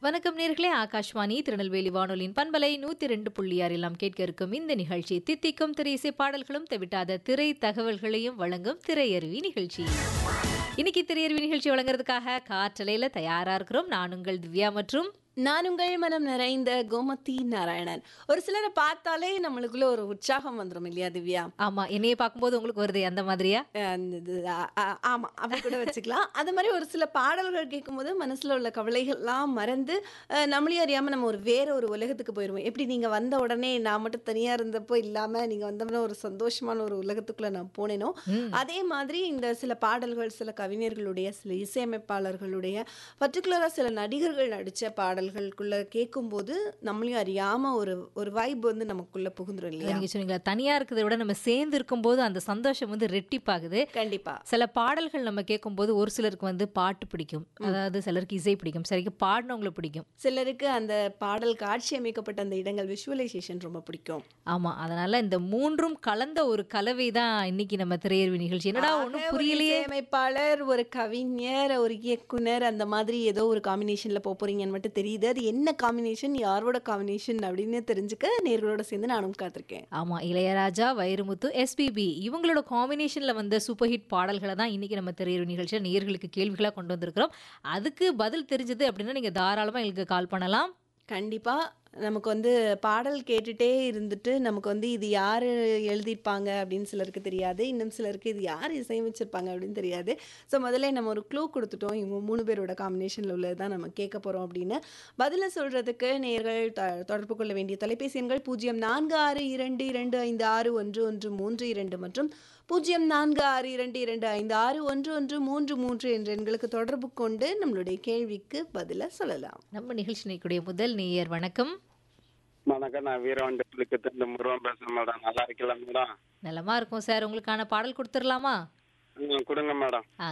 வணக்கம் நேர்களே ஆகாஷ்வாணி திருநெல்வேலி வானொலியின் பண்பலை நூத்தி ரெண்டு புள்ளி ஆறில் நாம் கேட்க இருக்கும் இந்த நிகழ்ச்சி தித்திக்கும் திரை இசை பாடல்களும் தவிட்டாத திரை தகவல்களையும் வழங்கும் திரையருவி நிகழ்ச்சி இன்னைக்கு திரையருவி நிகழ்ச்சி வழங்குறதுக்காக காற்றலையில தயாரா இருக்கிறோம் நான் உங்கள் திவ்யா மற்றும் நான் உங்கள் மனம் நிறைந்த கோமதி நாராயணன் ஒரு சிலரை பார்த்தாலே நம்மளுக்குள்ள ஒரு உற்சாகம் வந்துடும் இல்லையா திவ்யா ஆமா என்னைய பார்க்கும்போது உங்களுக்கு வருது அந்த மாதிரியா அஹ் அந்த இது, ஆ- ஆ- ஆமா அப்படி கூட வச்சுக்கலாம் அது மாதிரி ஒரு சில பாடல்கள் கேட்கும்போது மனசுல உள்ள கவலைகள்லாம் மறந்து அஹ், நம்மளையும் அறியாம நம்ம ஒரு வேற ஒரு உலகத்துக்கு போயிடுவோம் எப்படி நீங்க வந்த உடனே நான் மட்டும் தனியா இருந்தப்போ இல்லாம நீங்க வந்தோம்னா ஒரு சந்தோஷமான ஒரு உலகத்துக்குள்ள நான் போனேனோ அதே மாதிரி இந்த சில பாடல்கள் சில கவிஞர்களுடைய சில இசையமைப்பாளர்களுடைய பர்டிகுலரா சில நடிகர்கள் நடிச்ச பாடல்களுக்குள்ள கேட்கும்போது நம்மளையும் அறியாம ஒரு ஒரு வைப் வந்து நமக்குள்ள புகுந்துரும் இல்லையா நீங்க சொன்னீங்களா தனியா இருக்கிறத விட நம்ம சேர்ந்து இருக்கும்போது அந்த சந்தோஷம் வந்து ரெட்டிப்பாகுது கண்டிப்பா சில பாடல்கள் நம்ம கேட்கும்போது ஒரு சிலருக்கு வந்து பாட்டு பிடிக்கும் அதாவது சிலருக்கு இசை பிடிக்கும் சரிக்கு பாடினவங்களை பிடிக்கும் சிலருக்கு அந்த பாடல் காட்சி அமைக்கப்பட்ட அந்த இடங்கள் விஷுவலைசேஷன் ரொம்ப பிடிக்கும் ஆமா அதனால இந்த மூன்றும் கலந்த ஒரு கலவை தான் இன்னைக்கு நம்ம திரையர்வு நிகழ்ச்சி என்னடா ஒன்றும் ஆக, ஒரு புரியலையே இசையமைப்பாளர் ஒரு கவிஞர் ஒரு இயக்குனர் அந்த மாதிரி ஏதோ ஒரு காம்பினேஷன்ல போக போறீங்கன்னு மட்டும் தெரியுது அது என்ன காம்பினேஷன் யாரோட காம்பினேஷன் அப்படின்னு தெரிஞ்சுக்க நேர்களோட சேர்ந்து நானும் காத்திருக்கேன் ஆமா இளையராஜா வைரமுத்து எஸ்பிபி இவங்களோட காம்பினேஷன்ல வந்த சூப்பர் ஹிட் பாடல்களை தான் இன்னைக்கு நம்ம திரையர்வு நிகழ்ச்சியில் நேயர்களுக்கு கேள்விகளா கொண்டு வந்திருக்கிறோம் அதுக்கு பதில் தெரிஞ்சது அப்படின்னா நீங்க தாராளமா எங்களுக்கு கால் பண்ணலாம் கண்டிப்பா நமக்கு வந்து பாடல் கேட்டுட்டே இருந்துட்டு நமக்கு வந்து இது யார் எழுதியிருப்பாங்க அப்படின்னு சிலருக்கு தெரியாது இன்னும் சிலருக்கு இது யார் இசையமைச்சிருப்பாங்க அப்படின்னு தெரியாது ஸோ முதல்ல நம்ம ஒரு க்ளூ கொடுத்துட்டோம் இவங்க மூணு பேரோட காம்பினேஷனில் உள்ளது தான் நம்ம கேட்க போகிறோம் அப்படின்னு பதிலை சொல்கிறதுக்கு நேர்கள் த தொடர்பு கொள்ள வேண்டிய தொலைபேசி எண்கள் பூஜ்ஜியம் நான்கு ஆறு இரண்டு இரண்டு ஐந்து ஆறு ஒன்று ஒன்று மூன்று இரண்டு மற்றும் பூஜ்ஜியம் நான்கு ஆறு இரண்டு இரண்டு ஐந்து ஆறு ஒன்று ஒன்று மூன்று மூன்று என்ற எண்களுக்கு தொடர்பு கொண்டு நம்மளுடைய கேள்விக்கு பதிலை சொல்லலாம் நம்ம நிகழ்ச்சி நிற்கக்கூடிய முதல் நேயர் வணக்கம் வணக்கம் நான் வீரவண்டத்துக்கு இந்த முருகன் பேசுறேன் மேடம் நல்லா இருக்கல மேடம் நலமா இருக்கும் சார் உங்களுக்கான பாடல் கொடுத்துடலாமா ம், கொடுங்க மேடம் ஆ